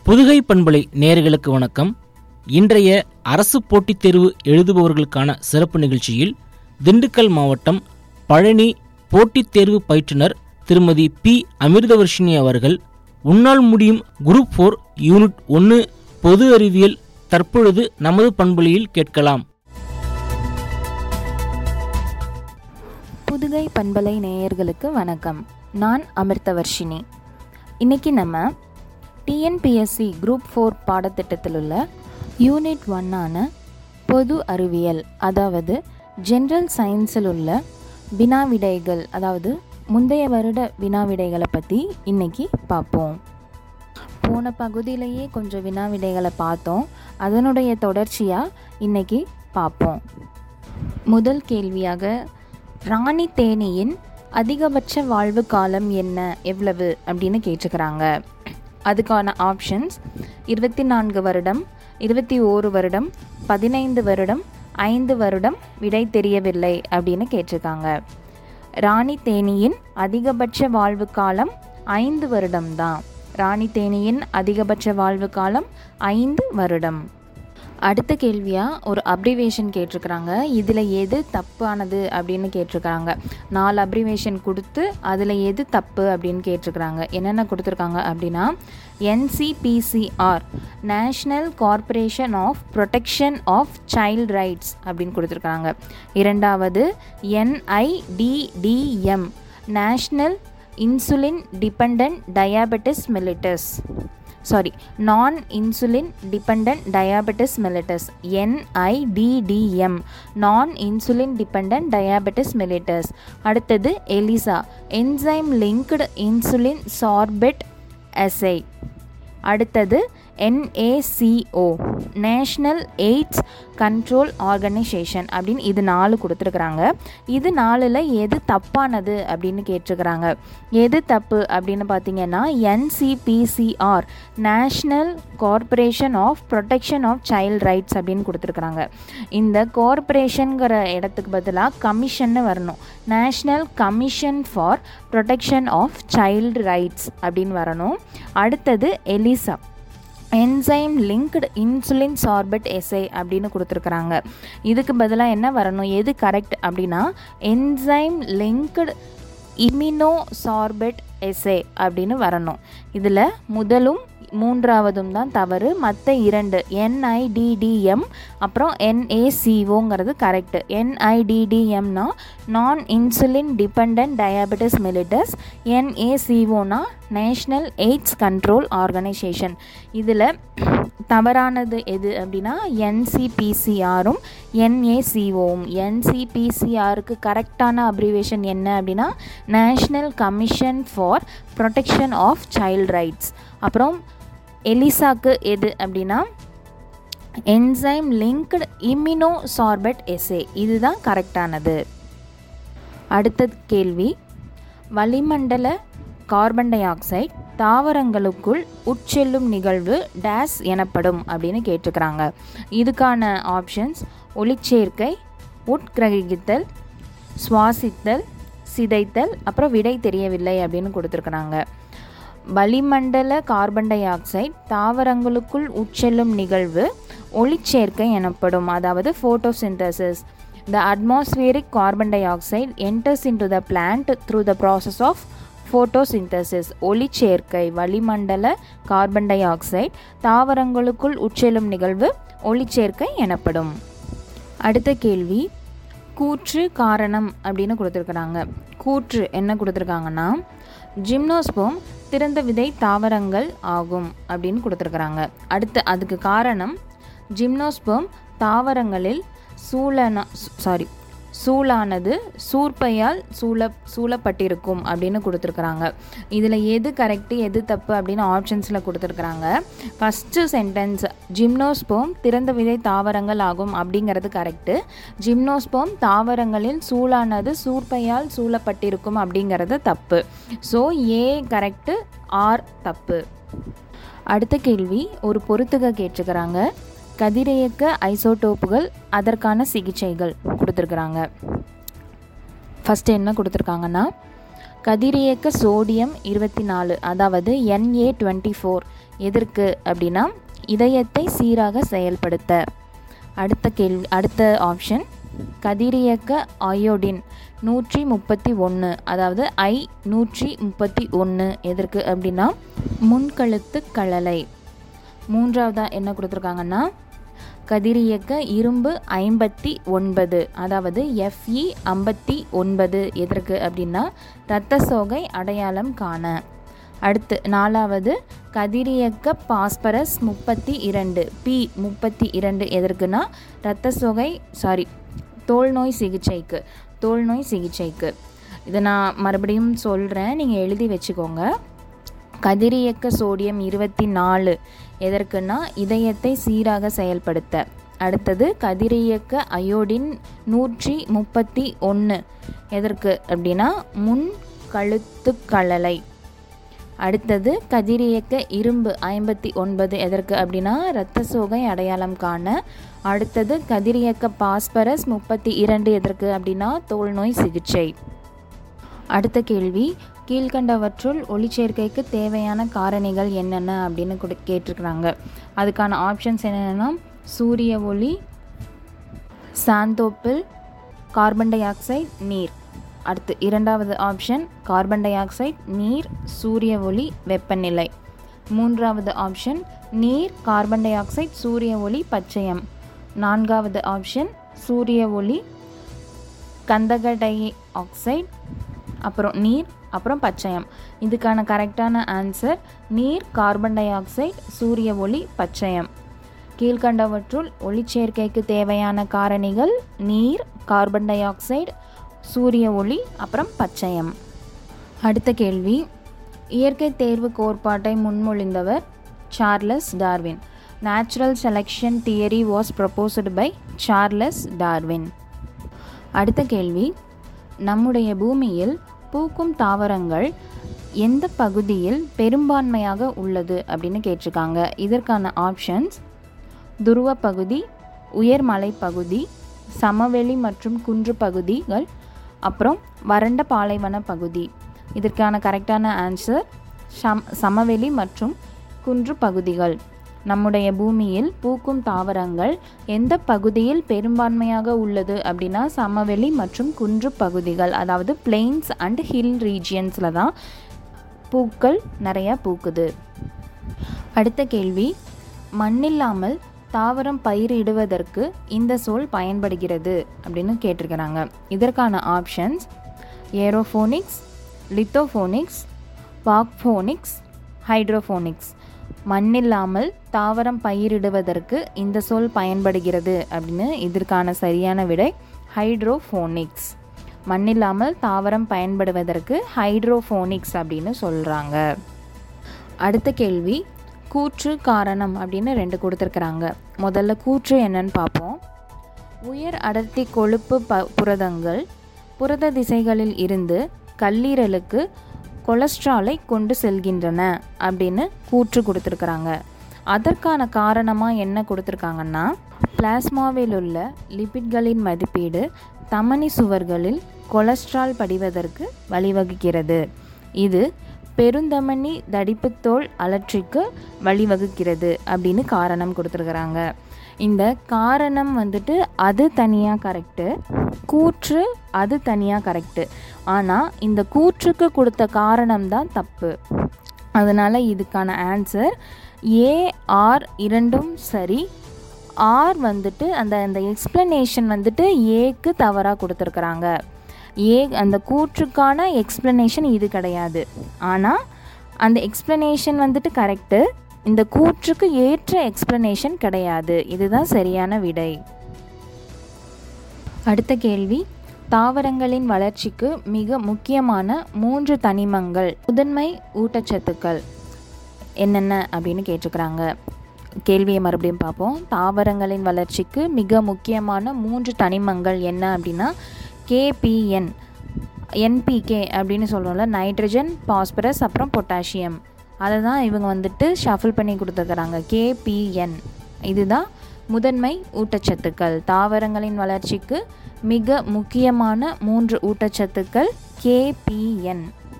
புதுகை பண்பலை நேயர்களுக்கு வணக்கம் இன்றைய அரசு போட்டித் தேர்வு எழுதுபவர்களுக்கான சிறப்பு நிகழ்ச்சியில் திண்டுக்கல் மாவட்டம் பழனி போட்டித் தேர்வு பயிற்றுனர் திருமதி பி அமிர்தவர்ஷினி அவர்கள் உன்னால் முடியும் குரூப் ஃபோர் யூனிட் ஒன்று பொது அறிவியல் தற்பொழுது நமது பண்பலையில் கேட்கலாம் புதுகை பண்பலை நேயர்களுக்கு வணக்கம் நான் அமிர்தவர்ஷினி இன்னைக்கு நம்ம டிஎன்பிஎஸ்சி குரூப் ஃபோர் பாடத்திட்டத்தில் உள்ள யூனிட் ஒன்னான பொது அறிவியல் அதாவது ஜென்ரல் சயின்ஸில் உள்ள வினாவிடைகள் அதாவது முந்தைய வருட வினாவிடைகளை பற்றி இன்னைக்கு பார்ப்போம் போன பகுதியிலேயே கொஞ்சம் வினாவிடைகளை பார்த்தோம் அதனுடைய தொடர்ச்சியாக இன்னைக்கு பார்ப்போம் முதல் கேள்வியாக ராணி தேனியின் அதிகபட்ச வாழ்வு காலம் என்ன எவ்வளவு அப்படின்னு கேட்டுக்கிறாங்க அதுக்கான ஆப்ஷன்ஸ் இருபத்தி நான்கு வருடம் இருபத்தி ஓரு வருடம் பதினைந்து வருடம் ஐந்து வருடம் விடை தெரியவில்லை அப்படின்னு கேட்டிருக்காங்க ராணி தேனியின் அதிகபட்ச வாழ்வு காலம் ஐந்து வருடம்தான் ராணி தேனியின் அதிகபட்ச வாழ்வு காலம் ஐந்து வருடம் அடுத்த கேள்வியாக ஒரு அப்ரிவேஷன் கேட்டிருக்கிறாங்க இதில் எது தப்பானது அப்படின்னு கேட்டிருக்காங்க நாலு அப்ரிவேஷன் கொடுத்து அதில் எது தப்பு அப்படின்னு கேட்டிருக்கிறாங்க என்னென்ன கொடுத்துருக்காங்க அப்படின்னா NCPCR national corporation of protection of child rights அப்படின்னு கொடுத்துருக்காங்க இரண்டாவது NIDDM national insulin depend diabetes mellitus sorry non insulin depend diabetes mellitus NIDDM non insulin depend diabetes mellitus அடுத்தது ELISA enzyme linked insulin sorbent assay அடுத்தது NACO national AIDS control organisation அப்படின்னு இது நாலு கொடுத்துருக்குறாங்க இது நாலில் எது தப்பானது அப்படின்னு கேட்டிருக்கிறாங்க எது தப்பு அப்படின்னு பார்த்தீங்கன்னா NCPCR national corporation of protection of child rights அப்படின்னு கொடுத்துருக்குறாங்க இந்த கார்ப்பரேஷனுங்கிற இடத்துக்கு பதிலாக கமிஷன்னு வரணும் national commission for protection of child rights அப்படின்னு வரணும் அடுத்தது ELISA enzyme linked insulin sorbent assay அப்படின்னு கொடுத்துருக்குறாங்க இதுக்கு பதிலாக என்ன வரணும் எது கரெக்ட் அப்படின்னா enzyme linked immuno sorbent assay அப்படின்னு வரணும் இதில் முதலும் மூன்றாவதும் தான் தவறு மற்ற இரண்டு என்ஐடிடிஎம் அப்புறம் என்ஏசிஓங்கிறது கரெக்டு என்ஐடிடிஎம்னா non insulin depend diabetes mellitus என்ஏசிஓனா நேஷ்னல் எய்ட்ஸ் கண்ட்ரோல் ஆர்கனைசேஷன் இதில் தவறானது எது அப்படின்னா என்சிபிசிஆரும் என்ஏசிஓவும் என்சிபிசிஆருக்கு கரெக்டான அப்ரிவேஷன் என்ன அப்படின்னா national commission for protection of child rights அப்புறம் எலிசாக்கு எது அப்படின்னா enzyme linked immuno sorbent assay இதுதான் கரெக்டானது அடுத்த கேள்வி வளிமண்டல கார்பன் டை ஆக்சைடு தாவரங்களுக்குள் உட்செல்லும் நிகழ்வு டேஸ் எனப்படும் அப்படின்னு கேட்டிருக்கிறாங்க இதுக்கான ஆப்ஷன்ஸ் ஒளிச்சேர்க்கை உட்கிரகித்தல் சுவாசித்தல் சிதைத்தல் அப்புறம் விடை தெரியவில்லை அப்படின்னு கொடுத்துருக்குறாங்க வளிமண்டல கார்பன் டை ஆக்சைடு தாவரங்களுக்குள் உட்செல்லும் நிகழ்வு ஒளிச்சேர்க்கை எனப்படும் அதாவது photosynthesis the atmospheric carbon dioxide enters into the plant through the process of photosynthesis ஒளிச்சேர்க்கை வளிமண்டல கார்பன் டை ஆக்சைடு தாவரங்களுக்குள் உட்செல்லும் நிகழ்வு ஒளிச்சேர்க்கை எனப்படும் அடுத்த கேள்வி கூற்று காரணம் அப்படின்னு கொடுத்துருக்குறாங்க கூற்று என்ன கொடுத்துருக்காங்கன்னா ஜிம்னோஸ்போம் திறந்த விதை தாவரங்கள் ஆகும் அப்படின்னு கொடுத்துருக்குறாங்க அடுத்து அதுக்கு காரணம் ஜிம்னோஸ்போம் தாவரங்களில் சூழன சாரி சூளானது சூர்ப்பையால் சூழ சூழப்பட்டிருக்கும் அப்படின்னு கொடுத்துருக்குறாங்க இதில் எது கரெக்டு எது தப்பு அப்படின்னு ஆப்ஷன்ஸில் கொடுத்துருக்குறாங்க ஃபஸ்ட்டு சென்டென்ஸ் ஜிம்னோஸ்போம் திறந்த விதை தாவரங்கள் ஆகும் அப்படிங்கிறது கரெக்டு ஜிம்னோஸ்போம் தாவரங்களில் சூளானது சூர்ப்பையால் சூழப்பட்டிருக்கும் அப்படிங்கிறது தப்பு ஸோ ஏ கரெக்டு ஆர் தப்பு அடுத்த கேள்வி ஒரு பொறுத்துக கேட்டிருக்கிறாங்க கதிரியக்க ஐசோடோப்புகள் அதற்கான சிகிச்சைகள் கொடுத்துருக்குறாங்க ஃபஸ்ட்டு என்ன கொடுத்துருக்காங்கன்னா கதிரியக்க சோடியம் இருபத்தி நாலு அதாவது என்ஏ டுவெண்ட்டி ஃபோர் எதற்கு அப்படின்னா இதயத்தை சீராக செயல்படுத்த அடுத்த கேள்வி அடுத்த ஆப்ஷன் கதிரியக்க அயோடின் நூற்றி முப்பத்தி ஒன்று அதாவது ஐ நூற்றி முப்பத்தி ஒன்று எதற்கு அப்படின்னா முன்கழுத்து கழலை மூன்றாவதாக என்ன கொடுத்துருக்காங்கன்னா கதிரியக்க இரும்பு ஐம்பத்தி ஒன்பது அதாவது எஃப்இ ஐம்பத்தி ஒன்பது எதற்கு அப்படின்னா இரத்த சோகை அடையாளம் காண அடுத்து நாலாவது கதிரியக்க பாஸ்பரஸ் முப்பத்தி இரண்டு பி முப்பத்தி இரண்டு எதற்குனா இரத்த சோகை சாரி தோல் நோய் சிகிச்சைக்கு தோல் நோய் சிகிச்சைக்கு இதை நான் மறுபடியும் சொல்கிறேன் நீங்கள் எழுதி வச்சுக்கோங்க கதிரியக்க சோடியம் இருபத்தி நாலு எதற்குன்னா இதயத்தை சீராக செயல்படுத்த அடுத்தது கதிரியக்க அயோடின் நூற்றி முப்பத்தி ஒன்று எதற்கு அப்படின்னா முன் கழுத்துக்கழலை அடுத்தது கதிரியக்க இரும்பு ஐம்பத்தி ஒன்பது எதற்கு அப்படின்னா இரத்த சோகை அடையாளம் காண அடுத்தது கதிரியக்க பாஸ்பரஸ் முப்பத்தி இரண்டு எதற்கு அப்படின்னா தோல் நோய் சிகிச்சை அடுத்த கேள்வி கீழ்கண்டவற்றுள் ஒளிச்சேர்க்கைக்கு தேவையான காரணிகள் என்னென்ன அப்படின்னு கொடு கேட்டிருக்கிறாங்க அதுக்கான ஆப்ஷன்ஸ் என்னென்னா சூரிய ஒளி சாந்தோப்பில் கார்பன் டை ஆக்சைடு நீர் அடுத்து இரண்டாவது ஆப்ஷன் கார்பன் டை ஆக்சைடு நீர் சூரிய ஒளி வெப்பநிலை மூன்றாவது ஆப்ஷன் நீர் கார்பன் டை ஆக்சைடு சூரிய ஒளி பச்சையம் நான்காவது ஆப்ஷன் சூரிய ஒளி கந்தக டை ஆக்சைடு அப்புறம் நீர் அப்புறம் பச்சையம் இதுக்கான கரெக்டான ஆன்சர் நீர் கார்பன் டை ஆக்சைடு சூரிய ஒளி பச்சையம் கீழ்கண்டவற்றுள் ஒளிச்சேர்க்கைக்கு தேவையான காரணிகள் நீர் கார்பன் டை ஆக்சைடு சூரிய ஒளி அப்புறம் பச்சையம் அடுத்த கேள்வி இயற்கை தேர்வு கோட்பாட்டை முன்மொழிந்தவர் Charles Darwin natural selection theory was proposed by Charles Darwin அடுத்த கேள்வி நம்முடைய பூமியில் பூக்கும் தாவரங்கள் எந்த பகுதியில் பெரும்பான்மையாக உள்ளது அப்படின்னு கேட்டிருக்காங்க இதற்கான ஆப்ஷன்ஸ் துருவ பகுதி உயர்மலை பகுதி சமவெளி மற்றும் குன்று பகுதிகள் அப்புறம் வறண்ட பாலைவன பகுதி இதற்கான கரெக்டான ஆன்சர் சம் சமவெளி மற்றும் குன்று பகுதிகள் நம்முடைய பூமியில் பூக்கும் தாவரங்கள் எந்த பகுதியில் பெரும்பான்மையாக உள்ளது அப்படின்னா சமவெளி மற்றும் குன்று பகுதிகள் அதாவது பிளெயின்ஸ் அண்ட் ஹில் ரீஜியன்ஸில் தான் பூக்கள் நிறையா பூக்குது அடுத்த கேள்வி மண்ணில்லாமல் தாவரம் பயிரிடுவதற்கு இந்த சொல் பயன்படுகிறது அப்படின்னு கேட்டிருக்கிறாங்க இதற்கான options aeroponics lithoponics bagponics hydroponics மண்ணில்லாமல் தாவரம் பயிரிடுவதற்கு இந்த சொல் பயன்படுகிறது அப்படின்னு இதற்கான சரியான விடை ஹைட்ரோஃபோனிக்ஸ் மண்ணில்லாமல் தாவரம் பயன்படுவதற்கு ஹைட்ரோஃபோனிக்ஸ் அப்படின்னு சொல்கிறாங்க அடுத்த கேள்வி கூற்று காரணம் அப்படின்னு ரெண்டு கொடுத்துருக்குறாங்க முதல்ல கூற்று என்னன்னு பார்ப்போம் உயர் அடர்த்தி கொழுப்பு ப புரதங்கள் புரத திசைகளில் இருந்து கல்லீரலுக்கு கொலஸ்ட்ராலை கொண்டு செல்கின்றன அப்படின்னு கூற்று கொடுத்துருக்குறாங்க அதற்கான காரணமாக என்ன கொடுத்துருக்காங்கன்னா பிளாஸ்மாவில் உள்ள லிபிட்களின் மதிப்பீடு தமனி சுவர்களில் கொலஸ்ட்ரால் படிவதற்கு வழிவகுக்கிறது இது பெருந்தமனி தடிப்புத்தோல் அலற்சிக்கு வழிவகுக்கிறது அப்படின்னு காரணம் கொடுத்துருக்குறாங்க இந்த காரணம் வந்துட்டு அது தனியாக கரெக்டு கூற்று அது தனியாக கரெக்டு ஆனால் இந்த கூற்றுக்கு கொடுத்த காரணம் தான் தப்பு அதனால் இதுக்கான ஆன்சர் ஏஆர் இரண்டும் சரி ஆர் வந்துட்டு அந்த அந்த எக்ஸ்ப்ளனேஷன் வந்துட்டு ஏக்கு தவறாக கொடுத்துருக்குறாங்க ஏ அந்த கூற்றுக்கான எக்ஸ்ப்ளனேஷன் இது கிடையாது ஆனால் அந்த எக்ஸ்ப்ளனேஷன் வந்துட்டு கரெக்டு இந்த கூற்றுக்கு ஏற்ற எக்ஸ்ப்ளனேஷன் கிடையாது இதுதான் சரியான விடை அடுத்த கேள்வி தாவரங்களின் வளர்ச்சிக்கு மிக முக்கியமான மூன்று தனிமங்கள் முதன்மை ஊட்டச்சத்துக்கள் என்னென்ன அப்படின்னு கேட்டிருக்கிறாங்க கேள்வியை மறுபடியும் பார்ப்போம் தாவரங்களின் வளர்ச்சிக்கு மிக முக்கியமான மூன்று தனிமங்கள் என்ன அப்படின்னா கேபிஎன் என்பிகே அப்படின்னு சொல்கிறோம்ல நைட்ரஜன் பாஸ்பரஸ் அப்புறம் பொட்டாசியம் அதை தான் இவங்க வந்துட்டு ஷஃபில் பண்ணி கொடுத்துருக்குறாங்க கேபிஎன் இதுதான் முதன்மை ஊட்டச்சத்துக்கள் தாவரங்களின் வளர்ச்சிக்கு மிக முக்கியமான மூன்று ஊட்டச்சத்துக்கள் கேபிஎன்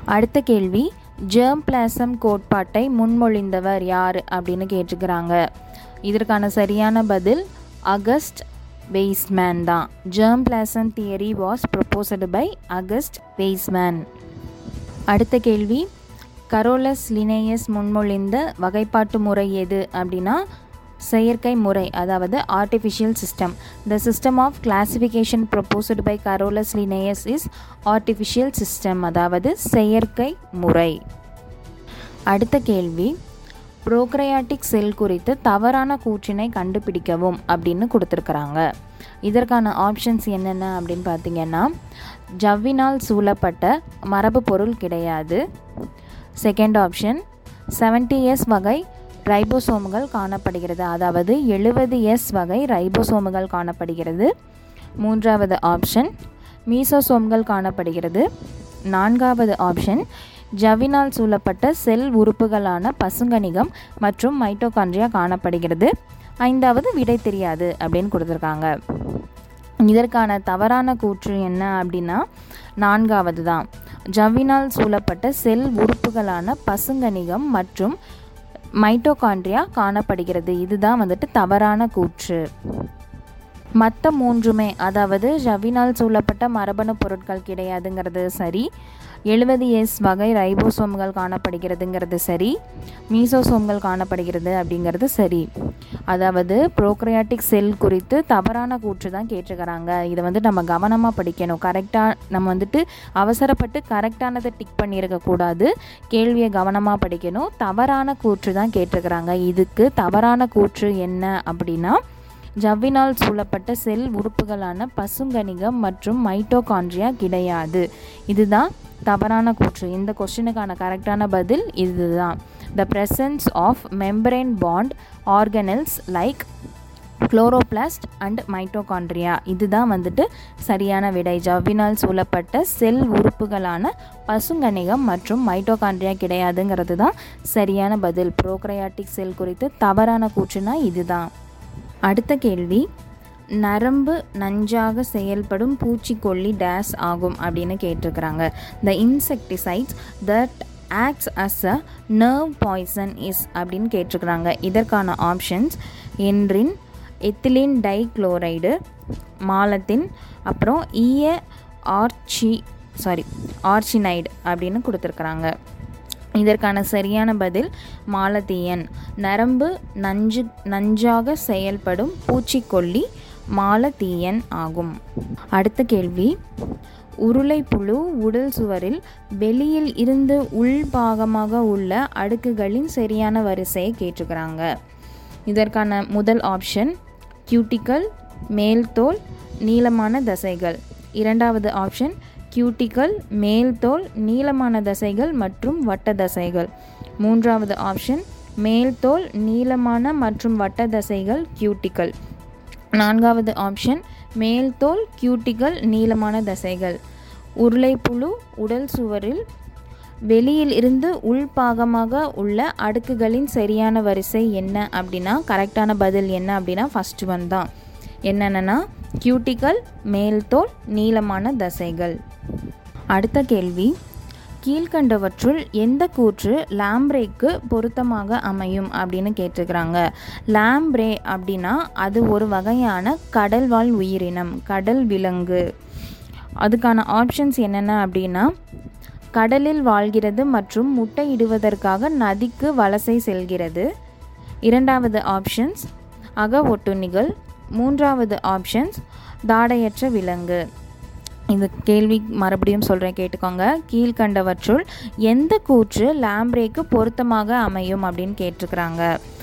அடுத்த கேள்வி ஜெர்ம் பிளாசம் கோட்பாட்டை முன்மொழிந்தவர் யார் அப்படின்னு கேட்டிருக்கிறாங்க இதற்கான சரியான பதில் அகஸ்ட் வெய்ஸ்மேன் தான் germ plasm theory was proposed by August Weismann அடுத்த கேள்வி கரோலஸ் லினேயஸ் முன்மொழிந்த வகைப்பாட்டு முறை எது அப்படின்னா செயற்கை முறை அதாவது artificial system the system of classification proposed by Carolus Linnaeus is artificial system அதாவது செயற்கை முறை அடுத்த கேள்வி ப்ரோக்ரையாட்டிக் செல் குறித்து தவறான கூற்றினை கண்டுபிடிக்கவும் அப்படின்னு கொடுத்துருக்குறாங்க இதற்கான ஆப்ஷன்ஸ் என்னென்ன அப்படின்னு பார்த்தீங்கன்னா ஜவ்வினால் சூழப்பட்ட மரபு பொருள் கிடையாது செகண்ட் ஆப்ஷன் செவன்டி எஸ் வகை ரைபோசோம்கள் காணப்படுகிறது அதாவது எழுபது எஸ் வகை ரைபோசோம்கள் காணப்படுகிறது மூன்றாவது ஆப்ஷன் மீசோசோம்கள் காணப்படுகிறது நான்காவது ஆப்ஷன் ஜவ்வினால் சூழப்பட்ட செல் உறுப்புகளான பசுங்கணிகம் மற்றும் மைட்டோகாண்ட்ரியா காணப்படுகிறது ஐந்தாவது விடை தெரியாது அப்படின்னு கொடுத்துருக்காங்க இதற்கான தவறான கூற்று என்ன அப்படின்னா நான்காவது தான் ஜவ்வினால் சூழப்பட்ட செல் உறுப்புகளான பசுங்கணிகம் மற்றும் மைட்டோகாண்ட்ரியா காணப்படுகிறது இதுதான் வந்துட்டு தவறான கூற்று மற்ற மூன்றுமே அதாவது ஜவ்வினால் சூழப்பட்ட மரபணு பொருட்கள் கிடையாதுங்கிறது சரி எழுபது எஸ் வகை ரைபோசோம்கள் காணப்படுகிறதுங்கிறது சரி மீசோசோம்கள் காணப்படுகிறது அப்படிங்கிறது சரி அதாவது ப்ரோக்ரையாட்டிக் செல் குறித்து தவறான கூற்று தான் கேட்டிருக்கிறாங்க இதை வந்து நம்ம கவனமாக படிக்கணும் கரெக்டாக நம்ம வந்துட்டு அவசரப்பட்டு கரெக்டானதை டிக் பண்ணியிருக்கக்கூடாது கேள்வியை கவனமாக படிக்கணும் தவறான கூற்று தான் கேட்டிருக்கிறாங்க இதுக்கு தவறான கூற்று என்ன அப்படின்னா ஜவ்வினால் சூழப்பட்ட செல் உறுப்புகளான பசுங்கணிகம் மற்றும் மைட்டோகாண்ட்ரியா கிடையாது இதுதான் தவறான கூற்று இந்த கொஸ்டினுக்கான கரெக்டான பதில் இதுதான் the presence of membrane bound organelles like chloroplast and mitochondria இதுதான் வந்துட்டு சரியான விடை ஜவ்வினால் சூழப்பட்ட செல் உறுப்புகளான பசுங்கணிகம் மற்றும் மைட்டோகாண்ட்ரியா கிடையாதுங்கிறது தான் சரியான பதில் ப்ரோக்ரையாட்டிக் செல் குறித்து தவறான கூற்றுனா இதுதான் அடுத்த கேள்வி நரம்பு நஞ்சாக செயல்படும் பூச்சிக்கொல்லி டேஸ் ஆகும் அப்படின்னு கேட்டிருக்கிறாங்க the insecticides that acts as a nerve poison is அப்படின்னு கேட்டிருக்கிறாங்க இதற்கான options endrin ethylene dichloride malathion அப்புறம் ஈய ஆர்ச்சி சாரி ஆர்ச்சினைடு அப்படின்னு கொடுத்துருக்குறாங்க இதற்கான சரியான பதில் மாலத்தீயன் நரம்பு நஞ்சு நஞ்சாக செயல்படும் பூச்சிக்கொல்லி மாலத்தீயன் ஆகும் அடுத்த கேள்வி உருளைப்புழு உடல் சுவரில் வெளியில் இருந்து உள்பாகமாக உள்ள அடுக்குகளின் சரியான வரிசையை கேட்டுக்கிறாங்க இதற்கான முதல் ஆப்ஷன் கியூட்டிக்கல் மேல்தோல் நீளமான தசைகள் இரண்டாவது ஆப்ஷன் கியூட்டிக்கல் மேல்தோல் நீளமான தசைகள் மற்றும் வட்ட தசைகள் மூன்றாவது ஆப்ஷன் மேல்தோல் நீளமான மற்றும் வட்ட தசைகள் கியூட்டிக்கல் நான்காவது ஆப்ஷன் மேல்தோல் கியூட்டிக்கல் நீளமான தசைகள் உருளைப்புழு உடல் சுவரில் வெளியில் இருந்து உள்பாகமாக உள்ள அடுக்குகளின் சரியான வரிசை என்ன அப்படின்னா கரெக்டான பதில் என்ன அப்படின்னா ஃபஸ்ட் ஒன் தான் என்னென்னா கியூட்டிக்கல் மேல்தோல் நீளமான தசைகள் அடுத்த கேள்வி கீழ்கண்டவற்றுள் எந்த கூற்று லாம்ப்ரேக்கு பொருத்தமாக அமையும் அப்படின்னு கேட்டிருக்கிறாங்க லாம்ப்ரே அப்படின்னா அது ஒரு வகையான கடல்வாழ் உயிரினம் கடல் விலங்கு அதுக்கான ஆப்ஷன்ஸ் என்னென்ன அப்படின்னா கடலில் வாழ்கிறது மற்றும் முட்டையிடுவதற்காக நதிக்கு வலசை செல்கிறது இரண்டாவது ஆப்ஷன்ஸ் அக ஒட்டுண்ணிகள் மூன்றாவது ஆப்ஷன்ஸ் தாடையற்ற விலங்கு இந்த கேள்வி மறுபடியும் சொல்கிறேன் கேட்டுக்கோங்க கீழ்கண்டவற்றுள் எந்த கூற்று லாம்ப்ரேக்கு பொருத்தமாக அமையும் அப்படின்னு கேட்டிருக்கிறாங்க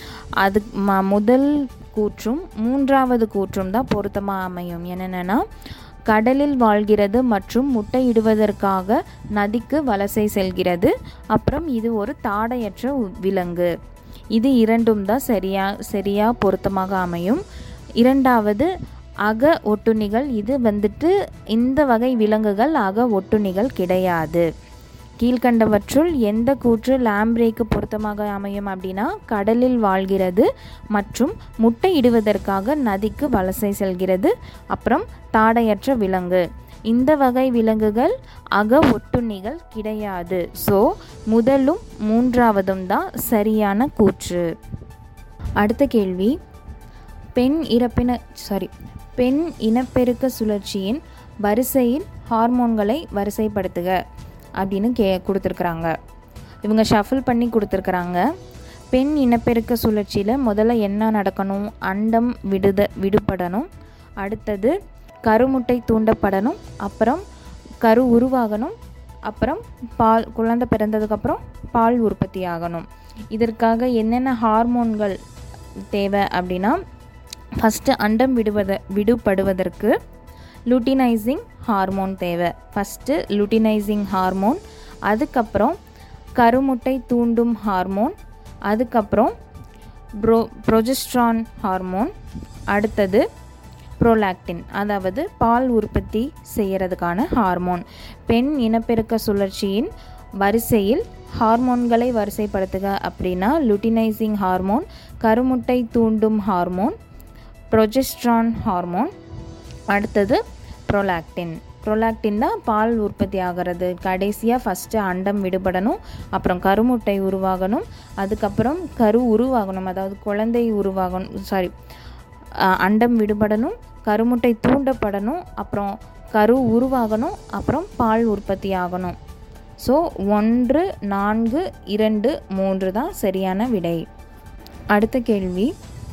அது ம முதல் கூற்றும் மூன்றாவது கூற்றும் தான் பொருத்தமாக அமையும் என்னென்னா கடலில் வாழ்கிறது மற்றும் முட்டையிடுவதற்காக நதிக்கு வலசை செல்கிறது அப்புறம் இது ஒரு தாடையற்ற உ- விலங்கு இது இரண்டும் தான் சரியா சரியா பொருத்தமாக அமையும் இரண்டாவது அக ஒட்டுண்ணிகள் இது வந்துட்டு இந்த வகை விலங்குகள் அக ஒட்டுண்ணிகள் கிடையாது கீழ்கண்டவற்றுள் எந்த கூற்று லாம்ப்ரேக்கு பொருத்தமாக அமையும் அப்படின்னா கடலில் வாழ்கிறது மற்றும் முட்டையிடுவதற்காக நதிக்கு வலசை செல்கிறது அப்புறம் தாடையற்ற விலங்கு இந்த வகை விலங்குகள் அக ஒட்டுண்ணிகள் கிடையாது ஸோ முதலும் மூன்றாவதும் தான் சரியான கூற்று அடுத்த கேள்வி பெண் இறப்பின சாரி பெண் இனப்பெருக்க சுழற்சியின் வரிசையில் ஹார்மோன்களை வரிசைப்படுத்துக அப்படின்னு கே கொடுத்துருக்குறாங்க இவங்க ஷஃபில் பண்ணி கொடுத்துருக்குறாங்க பெண் இனப்பெருக்க சுழற்சியில் முதல்ல என்ன நடக்கணும் அண்டம் விடுத விடுபடணும் அடுத்தது கருமுட்டை தூண்டப்படணும் அப்புறம் கரு உருவாகணும் அப்புறம் பால் குழந்தை பிறந்ததுக்கப்புறம் பால் உற்பத்தி ஆகணும் இதற்காக என்னென்ன ஹார்மோன்கள் தேவை அப்படின்னா ஃபஸ்ட்டு அண்டம் விடுவத விடுபடுவதற்கு லுட்டினைசிங் ஹார்மோன் தேவை ஃபஸ்ட்டு லுட்டினைசிங் ஹார்மோன் அதுக்கப்புறம் கருமுட்டை தூண்டும் ஹார்மோன் அதுக்கப்புறம் ப்ரோ ப்ரொஜெஸ்ட்ரான் ஹார்மோன் அடுத்தது ப்ரோலாக்டின் அதாவது பால் உற்பத்தி செய்கிறதுக்கான ஹார்மோன் பெண் இனப்பெருக்க சுழற்சியின் வரிசையில் ஹார்மோன்களை வரிசைப்படுத்துக அப்படின்னா லுட்டினைசிங் ஹார்மோன் கருமுட்டை தூண்டும் ஹார்மோன் ப்ரொஜெஸ்ட்ரான் ஹார்மோன் அடுத்தது ப்ரோலாக்டின் ப்ரோலாக்டின் தான் பால் உற்பத்தி ஆகிறது கடைசியாக ஃபஸ்ட்டு அண்டம் விடுபடணும் அப்புறம் கருமுட்டை உருவாகணும் அதுக்கப்புறம் கரு உருவாகணும் அதாவது குழந்தை உருவாகணும் சாரி அண்டம் விடுபடணும் கருமுட்டை தூண்டப்படணும் அப்புறம் கரு உருவாகணும் அப்புறம் பால் உற்பத்தி ஆகணும் ஸோ ஒன்று நான்கு இரண்டு மூன்று தான் சரியான விடை அடுத்த கேள்வி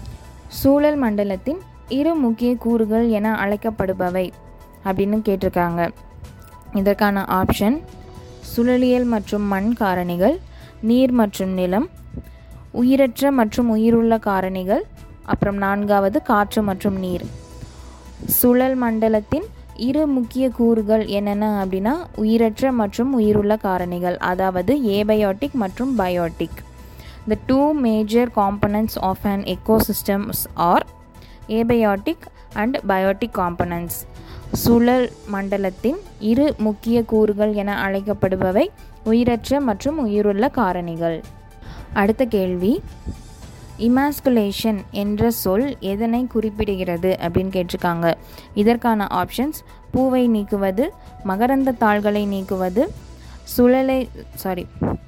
சூழல் மண்டலத்தின் இரு முக்கிய கூறுகள் என அழைக்கப்படுபவை அப்படின்னு கேட்டிருக்காங்க இதற்கான ஆப்ஷன் சுழலியல் மற்றும் மண் காரணிகள் நீர் மற்றும் நிலம் உயிரற்ற மற்றும் உயிருள்ள காரணிகள் அப்புறம் நான்காவது காற்று மற்றும் நீர் சுழல் மண்டலத்தின் இரு முக்கிய கூறுகள் என்னென்ன அப்படின்னா உயிரற்ற மற்றும் உயிருள்ள காரணிகள் அதாவது ஏபயோட்டிக் மற்றும் biotic the two major components of an ecosystems are abiotic and biotic components சுழல் மண்டலத்தின் இரு முக்கிய கூறுகள் என அழைக்கப்படுபவை உயிரற்ற மற்றும் உயிருள்ள காரணிகள் அடுத்த கேள்வி இமாஸ்குலேஷன் என்ற சொல் எதனை குறிப்பிடுகிறது அப்படின்னு கேட்டிருக்காங்க இதற்கான ஆப்ஷன்ஸ் பூவை நீக்குவது மகரந்த தாள்களை நீக்குவது சுழலை சாரி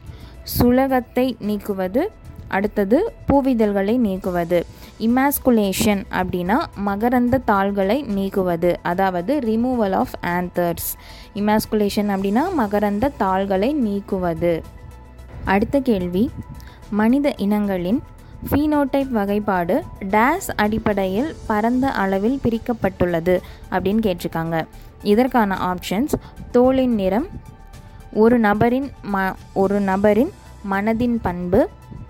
சுலகத்தை நீக்குவது அடுத்தது பூவிதழ்களை நீக்குவது இமாஸ்குலேஷன் அப்படின்னா மகரந்த தாள்களை நீக்குவது அதாவது ரிமூவல் ஆஃப் ஆன்தர்ஸ் இமாஸ்குலேஷன் அப்படின்னா மகரந்த தாள்களை நீக்குவது அடுத்த கேள்வி மனித இனங்களின் ஃபீனோடைப் வகைப்பாடு டேஸ் அடிப்படையில் பரந்த அளவில் பிரிக்கப்பட்டுள்ளது அப்படின்னு கேட்டிருக்காங்க இதற்கான ஆப்ஷன்ஸ் தோலின் நிறம் ஒரு நபரின் ம ஒரு நபரின் மனதின் பண்பு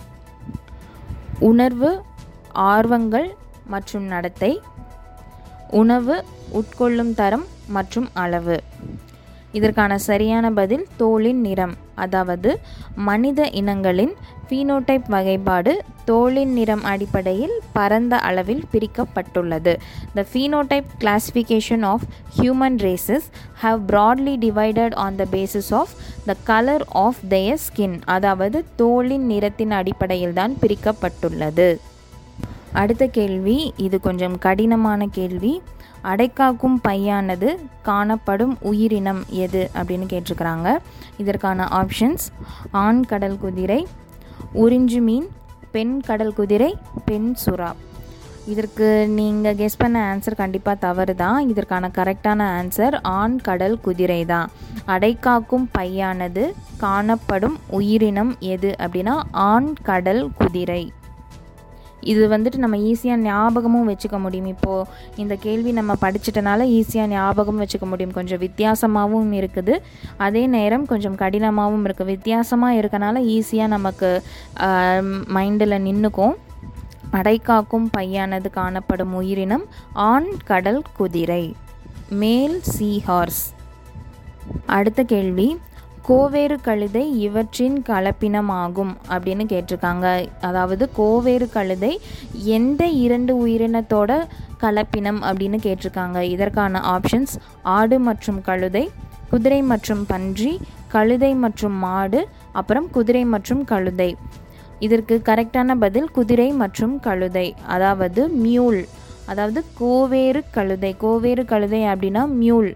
உணர்வு ஆர்வங்கள் மற்றும் நடத்தை உணவு உட்கொள்ளும் தரம் மற்றும் அளவு இதற்கான சரியான பதில் தோலின் நிறம் அதாவது மனித இனங்களின் ஃபீனோடைப் வகைப்பாடு தோலின் நிறம் அடிப்படையில் பரந்த அளவில் பிரிக்கப்பட்டுள்ளது the phenotype classification of human races have broadly divided on the basis of the colour of their skin அதாவது தோலின் நிறத்தின் அடிப்படையில் தான் பிரிக்கப்பட்டுள்ளது அடுத்த கேள்வி இது கொஞ்சம் கடினமான கேள்வி அடைக்காக்கும் பையானது காணப்படும் உயிரினம் எது அப்படின்னு கேட்டிருக்கிறாங்க இதற்கான ஆப்ஷன்ஸ் ஆண் கடல் குதிரை உறிஞ்சு மீன் பெண் கடல் குதிரை பெண் சுறா இதற்கு நீங்கள் கெஸ் பண்ண ஆன்சர் கண்டிப்பாக தவறு தான் இதற்கான கரெக்டான ஆன்சர் ஆண் கடல் குதிரை தான் அடைக்காக்கும் பையானது காணப்படும் உயிரினம் எது அப்படின்னா ஆண் கடல் குதிரை இது வந்துட்டு நம்ம ஈஸியாக ஞாபகமும் வச்சுக்க முடியும் இப்போது இந்த கேள்வி நம்ம படிச்சிட்டனால ஈஸியாக ஞாபகம் வச்சுக்க முடியும் கொஞ்சம் வித்தியாசமாகவும் இருக்குது அதே நேரம் கொஞ்சம் கடினமாகவும் இருக்குது வித்தியாசமாக இருக்கனால ஈஸியாக நமக்கு மைண்டில் நின்றுக்கும் அடைக்காக்கும் பையானது காணப்படும் உயிரினம் ஆண் கடல் குதிரை மேல் சீ ஹார்ஸ் அடுத்த கேள்வி கோவேறு கழுதை இவற்றின் கலப்பினமாகும் அப்படின்னு கேட்டிருக்காங்க அதாவது கோவேறு கழுதை எந்த இரண்டு உயிரினத்தோட கலப்பினம் அப்படின்னு கேட்டிருக்காங்க இதற்கான ஆப்ஷன்ஸ் ஆடு மற்றும் கழுதை குதிரை மற்றும் பன்றி கழுதை மற்றும் மாடு அப்புறம் குதிரை மற்றும் கழுதை இதற்கு கரெக்டான பதில் குதிரை மற்றும் கழுதை அதாவது மியூல் அதாவது கோவேறு கழுதை கோவேறு கழுதை அப்படின்னா மியூல்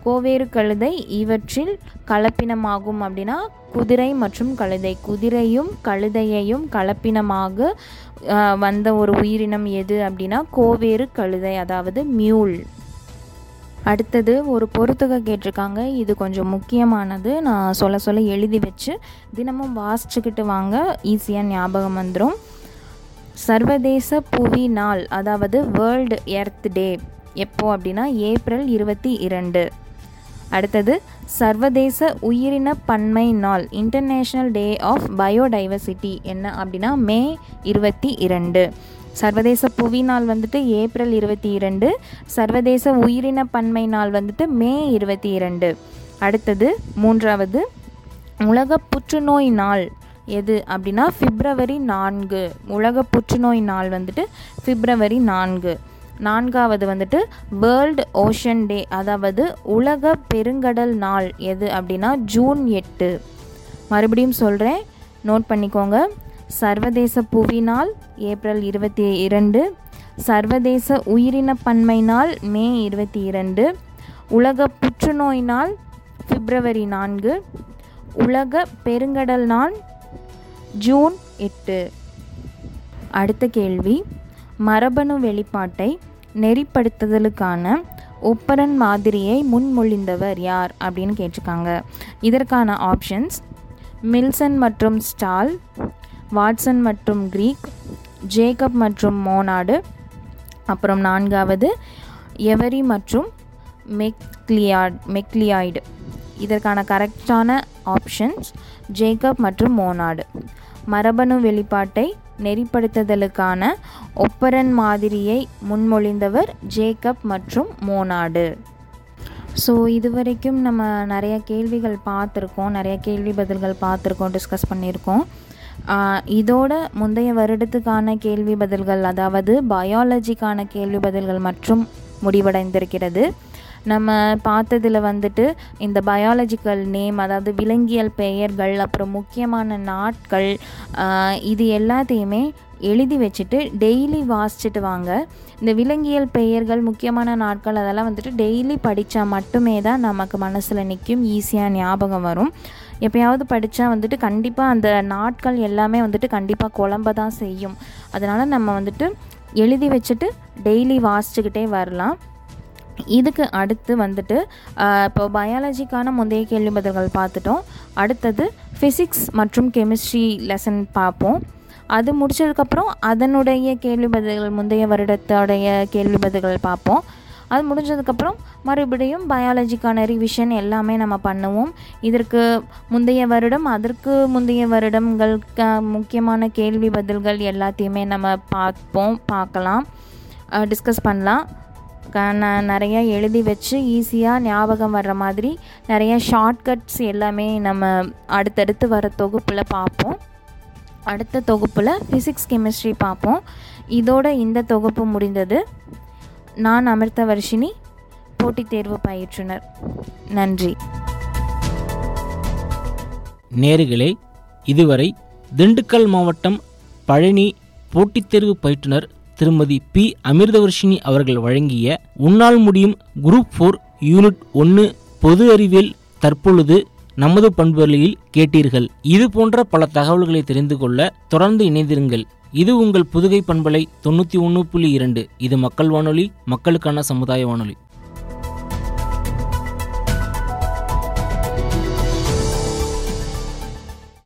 கோவேறு கழுதை இவற்றில் கலப்பினமாகும் அப்படின்னா குதிரை மற்றும் கழுதை குதிரையும் கழுதையையும் கலப்பினமாக ஆஹ், வந்த ஒரு உயிரினம் எது அப்படின்னா கோவேறு கழுதை அதாவது மியூல் அடுத்தது ஒரு பொறுத்துக கேட்டிருக்காங்க இது கொஞ்சம் முக்கியமானது நான் சொல்ல சொல்ல எழுதி வச்சு தினமும் வாசிச்சுக்கிட்டு வாங்க ஈஸியாக ஞாபகம் வந்துடும் சர்வதேச புவி நாள் அதாவது வேர்ல்டு எர்த் டே எப்போ அப்படின்னா ஏப்ரல் இருபத்தி இரண்டு அடுத்தது சர்வதேச உயிரின பன்மை நாள் இன்டர்நேஷ்னல் டே ஆஃப் பயோடைவர்சிட்டி என்ன அப்படின்னா மே இருபத்தி இரண்டு சர்வதேச புவி நாள் வந்துட்டு ஏப்ரல் இருபத்தி இரண்டு சர்வதேச உயிரின பன்மை நாள் வந்துட்டு மே இருபத்தி இரண்டு அடுத்தது மூன்றாவது உலக புற்றுநோய் நாள் எது அப்படின்னா பிப்ரவரி நான்கு உலக புற்றுநோய் நாள் வந்துட்டு பிப்ரவரி நான்கு நான்காவது வந்துட்டு வேர்ல்டு ஓஷன் டே அதாவது உலக பெருங்கடல் நாள் எது அப்படின்னா ஜூன் எட்டு மறுபடியும் சொல்கிறேன் நோட் பண்ணிக்கோங்க சர்வதேச புவி நாள் ஏப்ரல் இருபத்தி இரண்டு சர்வதேச உயிரின பன்மை நாள் மே இருபத்தி இரண்டு உலக புற்றுநோய் நாள் பிப்ரவரி நான்கு உலக பெருங்கடல் நாள் ஜூன் எட்டு அடுத்த கேள்வி மரபணு வெளிப்பாட்டை நெறிப்படுத்துதலுக்கான ஒப்பரன் மாதிரியை முன்மொழிந்தவர் யார் அப்படின்னு கேட்டிருக்காங்க இதற்கான ஆப்ஷன்ஸ் மில்சன் மற்றும் ஸ்டால் வாட்சன் மற்றும் கிரீக் ஜேக்கப் மற்றும் மோனாடு அப்புறம் நான்காவது எவரி மற்றும் மெக்லியாட் மெக்லியாய்டு இதற்கான கரெக்டான ஆப்ஷன்ஸ் ஜேக்கப் மற்றும் மோனாடு மரபணு வெளிப்பாட்டை நெறிப்படுத்துதலுக்கான ஒப்பரன் மாதிரியை முன்மொழிந்தவர் ஜேக்கப் மற்றும் மோனாடு ஸோ இதுவரைக்கும் நம்ம நிறைய கேள்விகள் பார்த்துருக்கோம் நிறைய கேள்வி பதில்கள் பார்த்துருக்கோம் டிஸ்கஸ் பண்ணியிருக்கோம் ஆஹ் இதோட முந்தைய வருடத்துக்கான கேள்வி பதில்கள் அதாவது பயாலஜிக்கான கேள்வி பதில்கள் மற்றும் முடிவடைந்திருக்கிறது நம்ம பார்த்ததில் வந்துட்டு இந்த பயாலஜிக்கல் நேம் அதாவது விலங்கியல் பெயர்கள் அப்புறம் முக்கியமான நாட்கள் ஆஹ் இது எல்லாத்தையுமே எழுதி வச்சுட்டு டெய்லி வாசிச்சுட்டு வாங்க இந்த விலங்கியல் பெயர்கள் முக்கியமான நாட்கள் அதெல்லாம் வந்துட்டு டெய்லி படித்தா மட்டுமே தான் நமக்கு மனசில் நிற்கும் ஈஸியாக ஞாபகம் வரும் எப்பயாவது படித்தா வந்துட்டு கண்டிப்பாக அந்த நாட்கள் எல்லாமே வந்துட்டு கண்டிப்பாக குழம்ப தான் செய்யும் அதனால் நம்ம வந்துட்டு எழுதி வச்சுட்டு டெய்லி வாசிச்சுக்கிட்டே வரலாம் இதுக்கு அடுத்து வந்துட்டு ஆஹ், இப்போ பயாலஜிக்கான முந்தைய கேள்வி பதில்கள் பார்த்துட்டோம் அடுத்தது ஃபிசிக்ஸ் மற்றும் கெமிஸ்ட்ரி லெசன் பார்ப்போம் அது முடிச்சதுக்கப்புறம் அதனுடைய கேள்வி பதில்கள் முந்தைய வருடத்தோடைய கேள்வி பதில்கள் பார்ப்போம் அது முடிஞ்சதுக்கப்புறம் மறுபடியும் பயாலஜிக்கான ரிவிஷன் எல்லாமே நம்ம பண்ணுவோம் இதற்கு முந்தைய வருடம் அதற்கு முந்தைய வருடங்கள் க- முக்கியமான கேள்வி பதில்கள் எல்லாத்தையுமே நம்ம பார்ப்போம் பார்க்கலாம் டிஸ்கஸ் பண்ணலாம் க- ந- நிறைய எழுதி வச்சு ஈஸியாக ஞாபகம் வர்ற மாதிரி நிறைய ஷார்ட்கட்ஸ் எல்லாமே நம்ம அடுத்தடுத்து வர தொகுப்பில் பார்ப்போம் அடுத்த தொகுப்பில் ஃபிசிக்ஸ் கெமிஸ்ட்ரி பார்ப்போம் இதோட இந்த தொகுப்பு முடிந்தது நான் அமிர்த வர்ஷினி போட்டித் தேர்வு பயிற்றுனர் நன்றி நேர்களே இதுவரை திண்டுக்கல் மாவட்டம் பழனி போட்டித் தேர்வு பயிற்றுனர் திருமதி பி அமிர்தவர்ஷினி அவர்கள் வழங்கிய உன்னால் முடியும் குரூப் ஃபோர் யூனிட் ஒன்று பொது அறிவியல் தற்பொழுது நமது பண்புகளில் கேட்டீர்கள் இது போன்ற பல தகவல்களை தெரிந்து கொள்ள தொடர்ந்து இணைந்திருங்கள் இது உங்கள் புதுகை பண்பலை தொண்ணூற்றி ஒன்று புள்ளி இரண்டு இது மக்கள் வானொலி மக்களுக்கான சமுதாய வானொலி